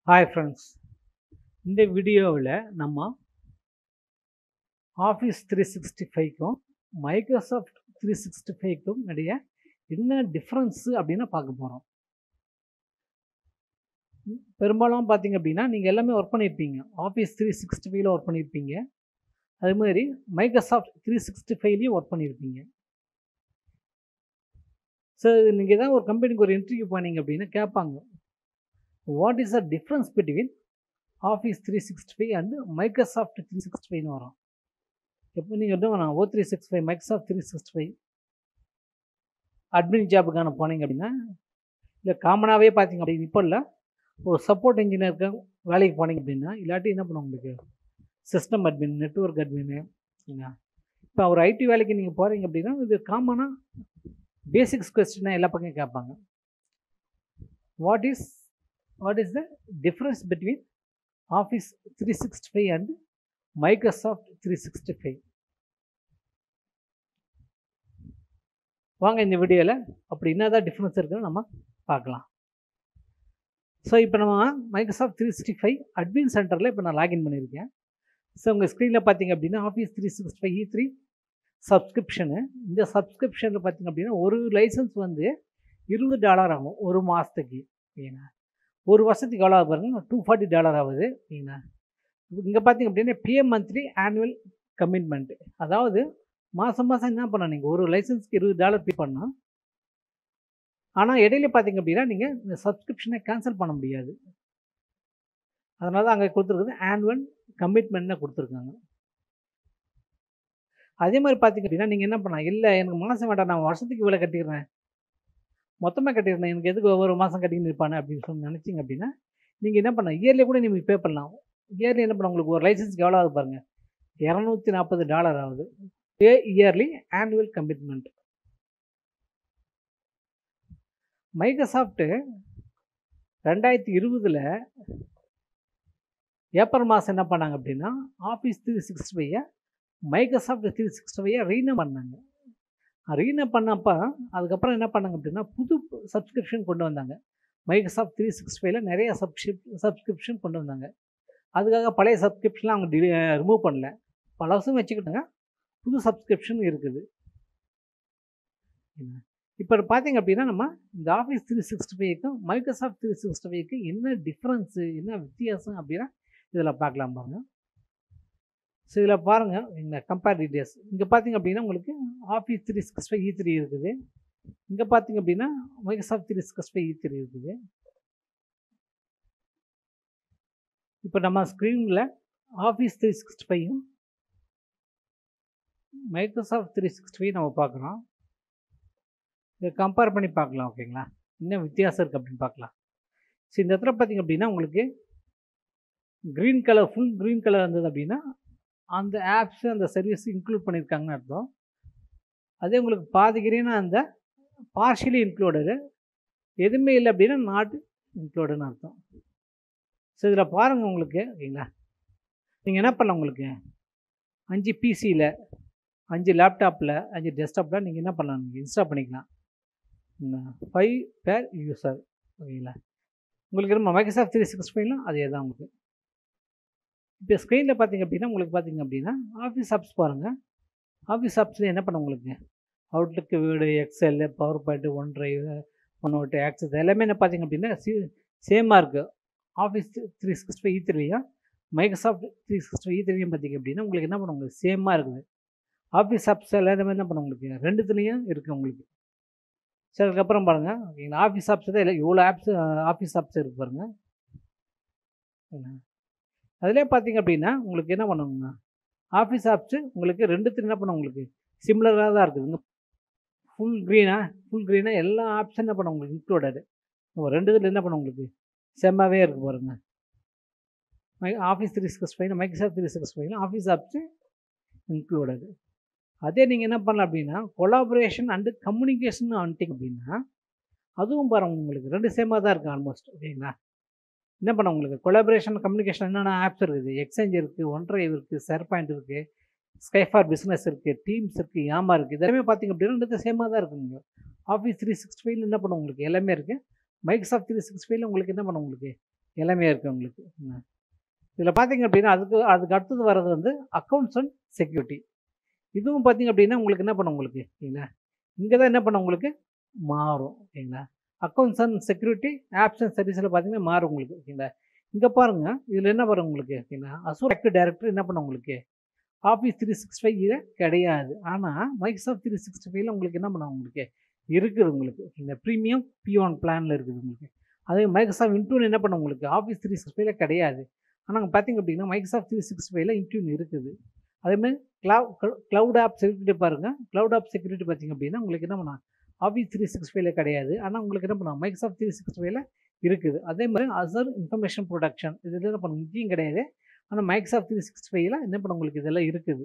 hi friends இந்த வீடியோவில் நம்ம ஆஃபீஸ் த்ரீ சிக்ஸ்டி ஃபைவ்க்கும் மைக்ரோசாஃப்ட் த்ரீ சிக்ஸ்டி ஃபைவ்க்கும் இடையே என்ன டிஃப்ரென்ஸு அப்படின்னு பார்க்க போகிறோம் பெரும்பாலும் பார்த்தீங்க அப்படின்னா நீங்கள் எல்லாமே ஒர்க் பண்ணியிருப்பீங்க ஆஃபீஸ் த்ரீ சிக்ஸ்டி ஃபைவ்ல ஒர்க் பண்ணியிருப்பீங்க அது மாதிரி மைக்ரோசாஃப்ட் த்ரீ சிக்ஸ்டி ஃபைவ்லேயும் ஒர்க் பண்ணியிருப்பீங்க ஸோ நீங்கள் ஏதாவது ஒரு கம்பெனிக்கு ஒரு இன்டர்வியூ போனீங்க அப்படின்னா கேட்பாங்க what is the difference between Office three sixty five and Microsoft three sixty ஃபைவ்னு வரும் எப்போ நீங்கள் என்ன O three six five Microsoft three sixty five admin ஜாபுக்கான போனீங்க அப்படின்னா இல்லை காமனாகவே பார்த்தீங்க அப்படின்னு இப்போ இல்லை ஒரு சப்போர்ட் இன்ஜினியருக்கு வேலைக்கு போனீங்க அப்படின்னா இல்லாட்டி என்ன பண்ணுவோம் உங்களுக்கு சிஸ்டம் அட்மின் நெட்ஒர்க் அட்மின்னு இப்போ ஒரு ஐடி வேலைக்கு நீங்கள் போகிறீங்க அப்படின்னா இது காமனாக பேசிக்ஸ் கொஸ்டினாக எல்லா பக்கம் கேட்பாங்க what is what is the difference between Office three sixty five and Microsoft three sixty five வாங்க இந்த வீடியோவில் அப்படி என்னதான் டிஃப்ரென்ஸ் இருக்குன்னு நம்ம பார்க்கலாம் ஸோ இப்போ நம்ம Microsoft three sixty five admin சென்டரில் இப்போ நான் லாகின் பண்ணியிருக்கேன் ஸோ உங்கள் ஸ்க்ரீனில் பார்த்தீங்க அப்படின்னா Office three sixty five E three subscription இந்த சப்ஸ்கிரிப்ஷனில் பார்த்தீங்க அப்படின்னா ஒரு லைசன்ஸ் வந்து இருபது டாலர் ஆகும் ஒரு மாதத்துக்கு ஓகேங்களா ஒரு வருஷத்துக்கு எவ்வளோ ஆகுது பாருங்க டூ ஃபார்ட்டி டாலர் ஆகுது ஓகேங்களா இங்கே பார்த்தீங்க அப்படின்னா பிஎம் மந்த்லி ஆனுவல் கமிட்மெண்ட் அதாவது மாதம் மாதம் என்ன பண்ண நீங்கள் ஒரு லைசன்ஸ்க்கு இருபது டாலர் பே பண்ணால் ஆனால் இடையில பார்த்தீங்க அப்படின்னா நீங்கள் இந்த சப்ஸ்கிரிப்ஷனை கேன்சல் பண்ண முடியாது அதனால தான் அங்கே கொடுத்துருக்குது ஆனுவல் கமிட்மெண்ட்னு கொடுத்துருக்காங்க அதே மாதிரி பார்த்தீங்க அப்படின்னா நீங்கள் என்ன பண்ணலாம் இல்லை எனக்கு மாதம் வேண்டாம் நான் வருஷத்துக்கு இவ்வளோ கட்டிடுறேன் மொத்தமாக கட்டியிருந்தேன் எனக்கு எதுக்கு ஒவ்வொரு மாதம் கட்டின்னு இருப்பானே அப்படின்னு சொல்லி நினச்சிங்க அப்படின்னா நீங்கள் என்ன பண்ணலாம் இயர்லி கூட நீங்கள் பே பண்ணலாம் இயர்லி என்ன பண்ண உங்களுக்கு ஒரு லைசன்ஸ்க்கு எவ்வளோ ஆகுது பாருங்கள் இரநூத்தி நாற்பது டாலர் ஆகுது pay yearly annual commitment Microsoft ரெண்டாயிரத்தி இருபதில் ஏப்ரல் மாதம் என்ன பண்ணாங்க அப்படின்னா ஆஃபீஸ் த்ரீ சிக்ஸ்டி ஃபைவை மைக்ரோசாஃப்ட் த்ரீ சிக்ஸ்டி ஃபைவை ரீனம் பண்ணாங்க ரீனம் பண்ணப்போ அதுக்கப்புறம் என்ன பண்ணாங்க அப்படின்னா புது சப்ஸ்கிரிப்ஷன் கொண்டு வந்தாங்க மைக்ரோசாஃப்ட் த்ரீ சிக்ஸ்டி ஃபைவ்ல நிறைய சப்ஸ்கிரிப் சப்ஸ்கிரிப்ஷன் கொண்டு வந்தாங்க அதுக்காக பழைய சப்ஸ்கிரிப்ஷன்லாம் அவங்க டிலி ரிமூவ் பண்ணல பல வருஷம் வச்சுக்கிட்டாங்க புது சப்ஸ்கிரிப்ஷன் இருக்குது இப்போ பார்த்தீங்க அப்படின்னா நம்ம இந்த ஆஃபீஸ் த்ரீ சிக்ஸ்டி ஃபைவ்க்கும் மைக்ரோசாஃப்ட் த்ரீ சிக்ஸ்டி ஃபைவ்க்கு என்ன டிஃப்ரென்ஸு என்ன வித்தியாசம் அப்படின்னா இதில் பார்க்கலாம் பாருங்கள் ஸோ இதில் பாருங்கள் இந்த கம்பேர் டீட்டெயில்ஸ் இங்கே பார்த்தீங்க அப்படின்னா உங்களுக்கு Office three six five E three இருக்குது இங்கே பார்த்தீங்க அப்படின்னா Microsoft three six five E three இருக்குது இப்போ நம்ம ஸ்க்ரீனில் ஆஃபீஸ் த்ரீ சிக்ஸ்டி ஃபைவும் மைக்ரோசாஃப்ட் த்ரீ சிக்ஸ்டி ஃபைவ் நம்ம பார்க்குறோம் இதை கம்பேர் பண்ணி பார்க்கலாம் ஓகேங்களா என்ன வித்தியாசம் இருக்குது அப்படின்னு பார்க்கலாம் ஸோ இந்த இடத்துல பார்த்தீங்க அப்படின்னா உங்களுக்கு green colour full green colour இருந்தது அப்படின்னா அந்த ஆப்ஸ் அந்த சர்வீஸ் இன்க்ளூட் பண்ணியிருக்காங்கன்னு அர்த்தம் அதே உங்களுக்கு பாதி க்ரீனாக அந்த பார்ஷியலி இன்க்ளூடடு எதுவுமே இல்லை அப்படின்னா நாட் இன்க்ளூடுன்னு அர்த்தம் ஸோ இதில் பாருங்கள் உங்களுக்கு ஓகேங்களா நீங்கள் என்ன பண்ணலாம் உங்களுக்கு அஞ்சு பிசியில் அஞ்சு லேப்டாப்பில் அஞ்சு டெஸ்க்டாப்பில் நீங்கள் என்ன பண்ணலாம் நீங்கள் இன்ஸ்டால் பண்ணிக்கலாம் ஃபைவ் பேர் யூஸர் ஓகேங்களா உங்களுக்கு நம்ம மைக்ரோசாஃப்ட் த்ரீ சிக்ஸ் ஃபைவ்லாம் அதே தான் உங்களுக்கு இப்போ ஸ்க்ரீனில் பார்த்தீங்க அப்படின்னா உங்களுக்கு பார்த்தீங்க அப்படின்னா ஆஃபீஸ் ஆப்ஸ் பாருங்கள் ஆஃபீஸ் ஆப்ஸில் என்ன பண்ண உங்களுக்கு அவுட்லுக் வீடு Excel PowerPoint OneDrive OneNote Access எல்லாமே என்ன பார்த்தீங்க அப்படின்னா சி சேமாக இருக்குது ஆஃபீஸ் த்ரீ சிக்ஸ்டி ஃபைவ் த்ரீயா மைக்ரோசாஃப்ட் த்ரீ சிக்ஸ்டி ஃபைவ் த்ரீயும் பார்த்தீங்க அப்படின்னா உங்களுக்கு என்ன பண்ண உங்களுக்கு சேமாக இருக்குது ஆஃபீஸ் ஆப்ஸ் எல்லாமே என்ன பண்ண உங்களுக்கு ரெண்டுத்துலேயும் இருக்குது உங்களுக்கு சரி அதுக்கப்புறம் பாருங்கள் ஓகேங்களா ஆஃபீஸ் ஆப்ஸ் தான் இல்லை இவ்வளோ ஆப்ஸ் ஆஃபீஸ் ஆப்ஸ் இருக்குது பாருங்கள் அதிலே பார்த்தீங்க அப்படின்னா உங்களுக்கு என்ன பண்ணுவாங்க ஆஃபீஸ் ஆப்ஸு உங்களுக்கு ரெண்டுத்துக்கு என்ன பண்ண உங்களுக்கு சிமிலராக தான் இருக்குதுங்க ஃபுல் க்ரீனாக ஃபுல் க்ரீனாக எல்லா ஆப்ஸும் என்ன பண்ண உங்களுக்கு இன்க்ளூடடு ரெண்டு இதில் என்ன பண்ண உங்களுக்கு செம்மாவே இருக்குது பாருங்க my Office three six five Microsoft three six ஃபைவ்ல ஆஃபீஸ் ஆப்ஸு இன்க்ளூடடு அதே நீங்கள் என்ன பண்ணலாம் அப்படின்னா கொலாபரேஷன் அண்டு கம்யூனிகேஷன் வந்துட்டிங்க அப்படின்னா அதுவும் பாருங்கள் உங்களுக்கு ரெண்டு சேமாக தான் இருக்குது ஆல்மோஸ்ட் ஓகேங்களா என்ன பண்ண உங்களுக்கு கொலாபரேஷன் கம்யூனிகேஷன் என்னென்ன ஆப்ஸ் இருக்குது எக்ஸ்சேஞ்ச் இருக்குது ஒன் ட்ரைவ் இருக்குது ஷேர் பாயிண்ட் இருக்குது ஸ்கைஃபார் பிஸ்னஸ் இருக்குது டீம்ஸ் இருக்குது யாமா இருக்குது இதெல்லாமே பார்த்திங்க அப்படின்னா ரெண்டு சேமாக தான் இருக்குங்க ஆஃபீஸ் த்ரீ சிக்ஸ்டி ஃபைவ்ல என்ன பண்ணும் உங்களுக்கு எல்லாமே இருக்குது மைக்ரோசாஃப்ட் த்ரீ சிக்ஸ்டி ஃபைவ்ல உங்களுக்கு என்ன பண்ணும் உங்களுக்கு எல்லாமே இருக்குது உங்களுக்கு இதில் பார்த்தீங்க அப்படின்னா அதுக்கு அதுக்கு அடுத்தது வர்றது வந்து அக்கௌண்ட்ஸ் அண்ட் செக்யூரிட்டி இதுவும் பார்த்தீங்க அப்படின்னா உங்களுக்கு என்ன பண்ணும் உங்களுக்கு ஓகேங்களா இங்கே தான் என்ன பண்ண உங்களுக்கு மாறும் ஓகேங்களா accounts and security apps and சர்வீஸில் பார்த்தீங்கன்னா மாறும் உங்களுக்கு ஓகேங்களா இங்கே பாருங்கள் இதில் என்ன வரும் உங்களுக்கு ஓகேங்களா அசூர் ஆக்டிவ் டைரக்டர் என்ன பண்ண உங்களுக்கு ஆஃபீஸ் த்ரீ சிக்ஸ்டி ஃபைவ் கிடையாது ஆனால் மைக்ரோசாஃப்ட் த்ரீ சிக்ஸ்டி ஃபைவ்ல உங்களுக்கு என்ன பண்ண உங்களுக்கு இருக்குது உங்களுக்கு இந்த ப்ரீமியம் பி ஒன் பிளானில் இருக்குது உங்களுக்கு அதே மைக்ரோசாஃப்ட் இன்டூன் என்ன பண்ண உங்களுக்கு ஆஃபீஸ் த்ரீ சிக்ஸ்டி ஃபைவ்ல கிடையாது ஆனால் பார்த்தீங்க அப்படின்னா மைக்ரோசாஃப்ட் த்ரீ சிக்ஸ்டி ஃபைவ்ல இன்டூன் இருக்குது அதேமாதிரி க்ளவு க்ளவுட் ஆப் செக்யூரிட்டி பாருங்கள் க்ளவுட் ஆப் செக்யூரிட்டி பார்த்தீங்க அப்படின்னா உங்களுக்கு என்ன பண்ணா ஆஃபீஸ் த்ரீ சிக்ஸ்டி ஃபைவ்ல கிடையாது ஆனால் உங்களுக்கு என்ன பண்ணா மைக்ரோசாஃப்ட் த்ரீ சிக்ஸ்டி ஃபைவ்ல இருக்குது அதே மாதிரி அசர் இன்ஃபர்மேஷன் ப்ரொடக்ஷன் இது என்ன பண்ண முக்கியம் கிடையாது ஆனால் மைக்ரோசாஃப்ட் த்ரீ சிக்ஸ்டி ஃபைவ்ல என்ன பண்ண உங்களுக்கு இதெல்லாம் இருக்குது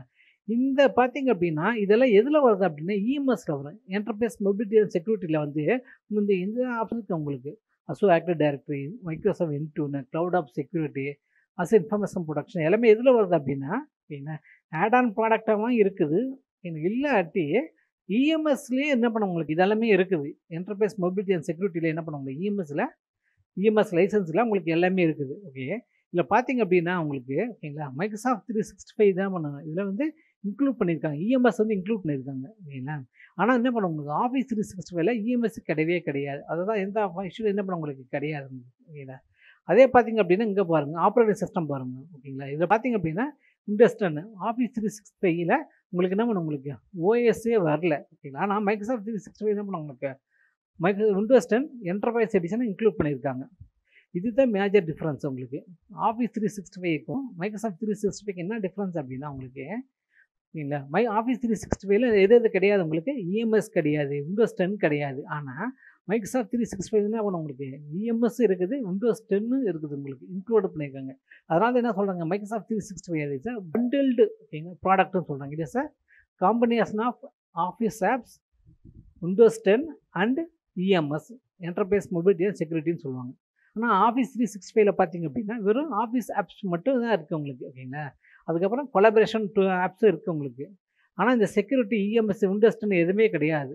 இந்த பார்த்தீங்க அப்படின்னா இதெல்லாம் எதில் வருது அப்படின்னா இஎம்எஸ்ல வரும் என்டர்பிரைஸ் மொபிலிட்டி அண்ட் செக்யூரிட்டியில் வந்து இந்த இந்த ஆப்ஷன் இருக்குது உங்களுக்கு Azure Active Directory Microsoft Intune cloud app security Azure information protection எல்லாமே எதில் வருது அப்படின்னா என்ன ஆட் ஆன் ப்ராடக்டாகவும் இருக்குது எனக்கு இல்லாட்டி இஎம்எஸ்லேயே என்ன பண்ண உங்களுக்கு இதெல்லாமே இருக்குது என்டர்பிரைஸ் மொபிலிட்டி அண்ட் செக்யூரிட்டியில் என்ன பண்ண உங்களுக்கு இஎம்எஸ்ல இஎம்எஸ் லைசன்ஸில் உங்களுக்கு எல்லாமே இருக்குது ஓகே இதில் பார்த்தீங்க அப்படின்னா உங்களுக்கு ஓகேங்களா மைக்ரோசாஃப்ட் த்ரீ சிக்ஸ்டி ஃபைவ் தான் பண்ணாங்க இதில் வந்து இன்க்ளூட் பண்ணியிருக்காங்க இஎம்எஸ் வந்து இன்க்ளூட் பண்ணியிருக்காங்க ஓகேங்களா ஆனால் என்ன பண்ண உங்களுக்கு ஆஃபீஸ் த்ரீ சிக்ஸ்டி ஃபைவ்ல இஎம்எஸ் கிடையவே கிடையாது அதுதான் எந்த இஷ்யூ என்ன பண்ண உங்களுக்கு கிடையாது ஓகேங்களா அதே பார்த்தீங்க அப்படின்னா இங்கே பாருங்கள் ஆப்ரேட்டிங் சிஸ்டம் பாருங்கள் ஓகேங்களா இதில் பார்த்தீங்க அப்படின்னா Windows ten Office three sixty ஃபைவ்ல உங்களுக்கு என்ன பண்ண உங்களுக்கு ஓஎஸ்ஸே வரல ஓகேங்களா ஆனால் மைக்ரோசாஃப்ட் த்ரீ சிக்ஸ்டி ஃபைவ் என்ன பண்ண உங்களுக்கு மைக்ரோ விண்டோஸ் டென் என்டர்பிரைஸ் எடிஷனை இன்க்ளூட் பண்ணியிருக்காங்க இதுதான் மேஜர் டிஃப்ரென்ஸ் உங்களுக்கு ஆஃபீஸ் த்ரீ சிக்ஸ்டி ஃபைவ்க்கும் மைக்ரோசாஃப்ட் த்ரீ சிக்ஸ்டி ஃபைவ் என்ன டிஃப்ரென்ஸ் அப்படின்னா உங்களுக்கு இல்லைங்களா மை ஆஃபீஸ் த்ரீ சிக்ஸ்டி ஃபைவ்ல எது எது கிடையாது உங்களுக்கு இஎம்எஸ் கிடையாது விண்டோஸ் டென் கிடையாது ஆனால் மைக்ரோசாஃப்ட் த்ரீ சிக்ஸ்டி ஃபைவ் என்ன பண்ணும் உங்களுக்கு இஎம்எஸ் இருக்குது விண்டோஸ் டென்னு இருக்குது உங்களுக்கு இன்க்ளூட் பண்ணியிருக்காங்க அதனால என்ன சொல்கிறாங்க Microsoft three sixty five is bundled ஓகேங்க ப்ராடக்ட்னு சொல்கிறாங்க it is a combination of Office apps Windows ten and EMS enterprise mobility and செக்யூரிட்டின்னு சொல்லுவாங்க ஆனால் ஆஃபீஸ் த்ரீ சிக்ஸ்டி ஃபைவ்ல பார்த்தீங்க அப்படின்னா வெறும் ஆஃபீஸ் ஆப்ஸ் மட்டும் தான் இருக்குது உங்களுக்கு ஓகேங்களா அதுக்கப்புறம் கொலாபரேஷன் டூ ஆப்ஸும் இருக்குது உங்களுக்கு ஆனால் இந்த செக்யூரிட்டி இஎம்எஸ் விண்டோஸ் டென் எதுவுமே கிடையாது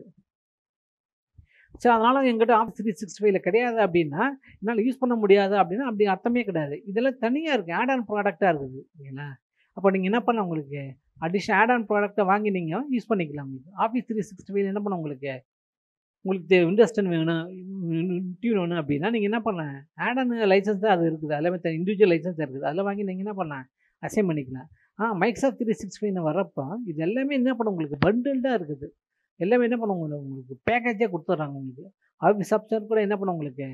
ஸோ அதனால் எங்கிட்ட ஆஃபீஸ் த்ரீ சிக்ஸ்டி ஃபைவ்ல கிடையாது அப்படின்னா என்னால் யூஸ் பண்ண முடியாது அப்படின்னா அப்படி அர்த்தமே கிடையாது இதெல்லாம் தனியாக இருக்குது ஆட் ஆன் ப்ராடக்டாக இருக்குது ஓகேங்களா அப்போ நீங்கள் என்ன பண்ண உங்களுக்கு அடிஷன் ஆட் ஆன் ப்ராடக்ட்டை வாங்கி நீங்கள் யூஸ் பண்ணிக்கலாம் உங்களுக்கு ஆஃபீஸ் த்ரீ சிக்ஸ்டி ஃபைவ்ல என்ன பண்ண உங்களுக்கு உங்களுக்கு விண்டோஸ் டென் வேணும் டியூன் வேணும் அப்படின்னா நீங்கள் என்ன பண்ணலாம் ஆட் ஆன் லைசன்ஸ் தான் அது இருக்குது எல்லாமே இண்டிவிஜுவல் லைசன்ஸ் இருக்குது அதில் வாங்கி நீங்கள் என்ன பண்ணலாம் அசைன் பண்ணிக்கலாம் ஆ மைக்ரோசாஃப்ட் த்ரீ சிக்ஸ் ஃபைவ்னு வரப்போ இது எல்லாமே என்ன பண்ண உங்களுக்கு பண்டில்டாக இருக்குது எல்லாமே என்ன பண்ண உங்களுக்கு உங்களுக்கு பேக்கேஜாக கொடுத்துட்றாங்க உங்களுக்கு ஆஃபீஸ் ஆப்ஷன் கூட என்ன பண்ண உங்களுக்கு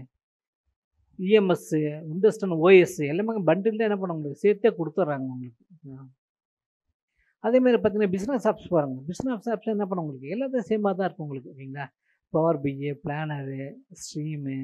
இஎம்எஸ்ஸு விண்டோஸ் டென் ஓஎஸ் எல்லாமே பண்டில்டாக என்ன பண்ண உங்களுக்கு சேர்த்தே கொடுத்துட்றாங்க உங்களுக்கு அதேமாதிரி பார்த்தீங்கன்னா பிஸ்னஸ் ஆப்ஸ் பாருங்கள் பிஸ்னஸ் ஆப்ஸ் என்ன பண்ண உங்களுக்கு எல்லாத்தையும் சேமாக தான் இருக்கும் உங்களுக்கு ஓகேங்களா Power BI Planner Stream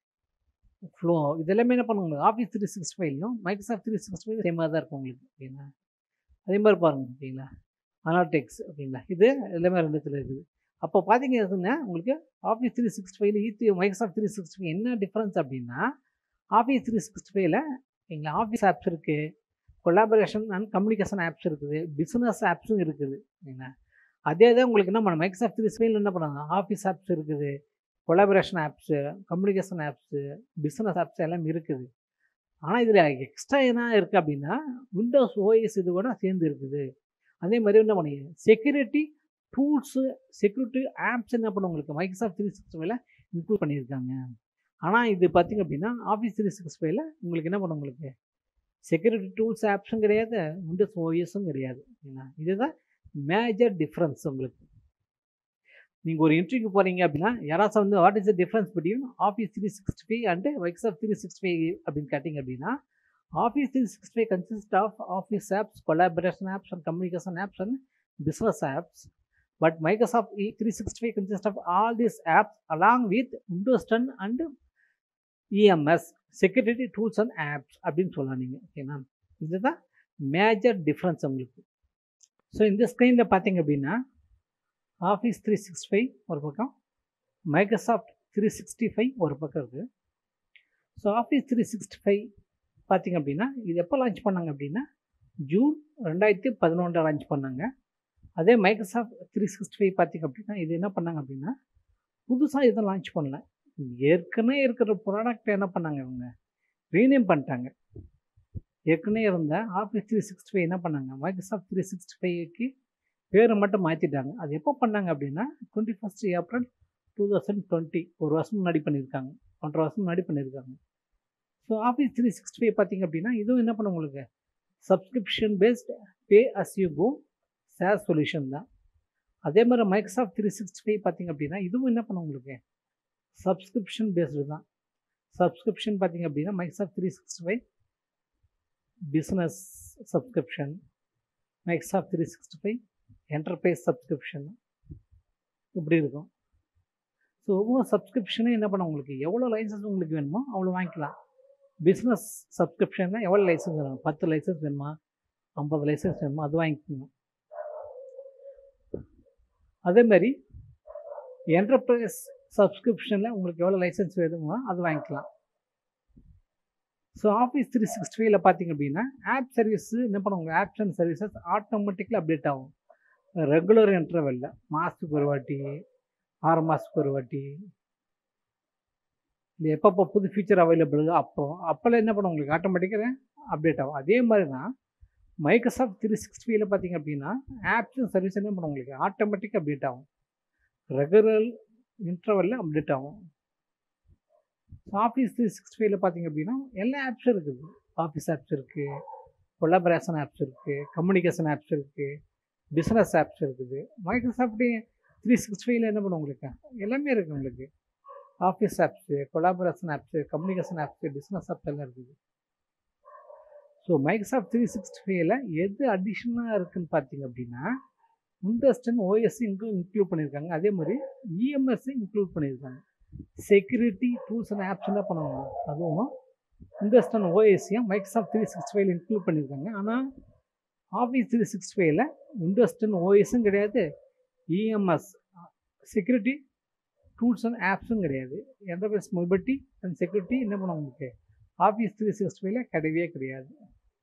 Flow இதெல்லாமே என்ன பண்ணுங்க ஆஃபீஸ் த்ரீ சிக்ஸ்டி ஃபைவ்லையும் மைக்ரோசாஃப்ட் த்ரீ சிக்ஸ்டி ஃபைவ் சேமாக தான் இருக்கும் உங்களுக்கு ஓகேங்களா அதே மாதிரி பாருங்கள் ஓகேங்களா அனாடெக்ஸ் ஓகேங்களா இது எல்லாமே ரெண்டுத்தில் இருக்குது அப்போ பார்த்தீங்கன்னா உங்களுக்கு ஆஃபீஸ் த்ரீ சிக்ஸ்டி ஃபைவ்ல ஈத்தி மைக்ரோசாஃப்ட் த்ரீ சிக்ஸ்டி ஃபைவ் என்ன டிஃப்ரென்ஸ் அப்படின்னா ஆஃபீஸ் த்ரீ சிக்ஸ்டி ஃபைவ்ல எங்கள் ஆஃபீஸ் ஆப்ஸ் இருக்குது கொலாபரேஷன் அண்ட் கம்யூனிகேஷன் ஆப்ஸ் இருக்குது பிஸ்னஸ் ஆப்ஸும் இருக்குது ஓகேங்களா அதே தான் உங்களுக்கு என்ன பண்ண மைக்ரோசாஃப்ட் த்ரீ ஸ்பெயினில் என்ன பண்ணாங்க ஆஃபீஸ் ஆப்ஸ் இருக்குது collaboration apps communication apps business apps எல்லாம் இருக்குது ஆனால் இதில் எக்ஸ்ட்ரா என்ன இருக்குது அப்படின்னா விண்டோஸ் ஓஎஸ் இது கூட சேர்ந்து இருக்குது அதே மாதிரி என்ன பண்ணி செக்யூரிட்டி டூல்ஸு செக்யூரிட்டி ஆப்ஸ் என்ன பண்ண உங்களுக்கு மைக்ரோசாஃப்ட் த்ரீ சிக்ஸ்டி ஃபைவ்ல இன்க்ளூட் பண்ணியிருக்காங்க ஆனால் இது பார்த்திங்க அப்படின்னா ஆஃபீஸ் த்ரீ சிக்ஸ்டி ஃபைவ்ல உங்களுக்கு என்ன பண்ண உங்களுக்கு செக்யூரிட்டி டூல்ஸ் ஆப்ஸும் கிடையாது விண்டோஸ் ஓஎஸும் கிடையாது இதுதான் மேஜர் டிஃப்ரென்ஸ் உங்களுக்கு நீங்கள் ஒரு இன்டர்வியூக்கு போகிறீங்க அப்படின்னா யாராச்சும் வந்து what is the difference between Office three sixty five and Microsoft three sixty five அப்படின்னு கேட்டிங்க அப்படின்னா Office three sixty five consist of Office apps collaboration apps and communication apps and business apps but microsoft E 365 consists of all these apps along with windows 10 and ems security tools and apps அப்படின்னு சொல்லலாம் நீங்கள் ஓகேங்களா இதுதான் major difference உங்களுக்கு so இந்த ஸ்க்ரீனில் பார்த்தீங்க அப்படின்னா ஆஃபீஸ் த்ரீ சிக்ஸ்டி ஃபைவ் ஒரு பக்கம் மைக்ரோசாஃப்ட் த்ரீ சிக்ஸ்டி ஃபைவ் ஒரு பக்கம் இருக்குது so Office three sixty five பார்த்தீங்க அப்படின்னா இது எப்போ லான்ச் பண்ணாங்க அப்படின்னா ஜூன் ரெண்டாயிரத்தி பதினொன்றில் லான்ச் பண்ணாங்க அதே மைக்ரோசாஃப்ட் த்ரீ சிக்ஸ்டி ஃபைவ் பார்த்திங்க அப்படின்னா இது என்ன பண்ணாங்க அப்படின்னா புதுசாக எதுவும் லான்ச் பண்ணல ஏற்கனவே இருக்கிற ப்ராடக்ட் என்ன பண்ணாங்க இவங்க ரீநேம் பண்ணிட்டாங்க ஏற்கனவே இருந்த ஆஃபீஸ் த்ரீ சிக்ஸ்டி ஃபைவ் என்ன பண்ணாங்க மைக்ரோசாஃப்ட் த்ரீ சிக்ஸ்டி ஃபைவ்க்கு பேரை மட்டும் மாற்றிட்டாங்க அது எப்போ பண்ணாங்க அப்படின்னா twenty first April two thousand twenty ஒரு வருஷம் முன்னாடி பண்ணியிருக்காங்க ஒன்றரை வருஷம் முன்னாடி பண்ணியிருக்காங்க so Office three sixty five பார்த்தீங்க அப்படின்னா இதுவும் என்ன பண்ண உங்களுக்கு subscription based pay as you go share solution தான் அதே மாதிரி மைக்ரோசாஃப்ட் த்ரீ சிக்ஸ்டி ஃபைவ் பார்த்தீங்க அப்படின்னா இதுவும் என்ன பண்ண உங்களுக்கு சப்ஸ்கிரிப்ஷன் பேஸ்டு தான் சப்ஸ்கிரிப்ஷன் பார்த்தீங்க அப்படின்னா Microsoft three sixty five business subscription Microsoft three sixty five enterprise subscription இப்படி இருக்கும் ஸோ ஒவ்வொரு சப்ஸ்கிரிப்ஷனும் என்ன பண்ண உங்களுக்கு எவ்வளோ லைசன்ஸ் உங்களுக்கு வேணுமோ அவ்வளோ வாங்கிக்கலாம் பிஸ்னஸ் சப்ஸ்கிரிப்ஷனில் எவ்வளோ லைசன்ஸ் வேணும் பத்து லைசன்ஸ் வேணுமா ஐம்பது லைசன்ஸ் வேணுமா அது வாங்கிக்கணும் அதே மாதிரி என்டர்பிரைஸ் சப்ஸ்கிரிப்ஷனில் உங்களுக்கு எவ்வளோ லைசன்ஸ் வேணுமோ அது வாங்கிக்கலாம் ஸோ ஆஃபீஸ் த்ரீ சிக்ஸ்டி ஃபைவ்ல பார்த்தீங்க அப்படின்னா ஆப் சர்வீஸ் என்ன பண்ணுவாங்க apps and services automatically update ஆகும் ரெகுலர் இன்டர்வெல்ல மாதத்துக்கு ஒரு வாட்டி ஆறு மாதத்துக்கு ஒரு வாட்டி இல்லை எப்பப்போ புது ஃபீச்சர் அவைலபிள் அப்போ அப்போல்லாம் என்ன பண்ணும் உங்களுக்கு ஆட்டோமேட்டிக்காக அப்டேட் ஆகும் அதே மாதிரி தான் மைக்ரோசாஃப்ட் த்ரீ சிக்ஸ்டி ஃபைவ்ல பார்த்தீங்க அப்படின்னா ஆப்ஸ் அண்ட் சர்வீஸ் என்ன பண்ணும் உங்களுக்கு ஆட்டோமேட்டிக்காக அப்டேட் ஆகும் ரெகுலர் இன்டர்வெல்ல அப்டேட் ஆகும் ஆஃபீஸ் த்ரீ சிக்ஸ்டி ஃபைவ்ல பார்த்தீங்க அப்படின்னா எல்லா ஆப்ஸும் இருக்குது ஆஃபீஸ் ஆப்ஸ் இருக்குது கொலாபரேஷன் ஆப்ஸ் இருக்குது கம்யூனிகேஷன் ஆப்ஸ் இருக்குது பிஸ்னஸ் ஆப்ஸ் இருக்குது மைக்ரோசாஃப்ட் த்ரீ சிக்ஸ்டி ஃபைவ்ல என்ன பண்ணும் உங்களுக்கு எல்லாமே இருக்குது உங்களுக்கு Office apps collaboration apps communication apps business apps எல்லாம் இருக்குது ஸோ மைக்ரோசாஃப்ட் த்ரீ சிக்ஸ்டி ஃபைவ்ல எது அடிஷ்னலாக இருக்குதுன்னு பார்த்தீங்க அப்படின்னா விண்டோஸ்டன் ஓஎஸ் இங்கும் இன்க்ளூட் பண்ணியிருக்காங்க அதே மாதிரி இஎம்எஸ் இன்க்ளூட் பண்ணியிருக்காங்க செக்யூரிட்டி டூல்ஸ் அண்ட் ஆப்ஸ் என்ன பண்ணுவாங்க அதுவும் விண்டோஸ்டன் ஓஎஸ்ஸையும் மைக்ரோசாஃப்ட் த்ரீ சிக்ஸ்டி ஃபைவ்ல இன்க்ளூட் பண்ணியிருக்காங்க ஆனால் ஆஃபீஸ் த்ரீ சிக்ஸ்டி ஃபைவ்ல விண்டோஸ்டன் ஓஎஸும் கிடையாது இஎம்எஸ் செக்யூரிட்டி டூல்ஸ் அண்ட் ஆப்ஸும் கிடையாது என்டர்பிரைஸ் மொபிலிட்டி அண்ட் செக்யூரிட்டி என்ன பண்ணுவாங்க உங்களுக்கு ஆஃபீஸ் த்ரீ சிக்ஸ்டி ஃபைவ்ல கிடையவே கிடையாது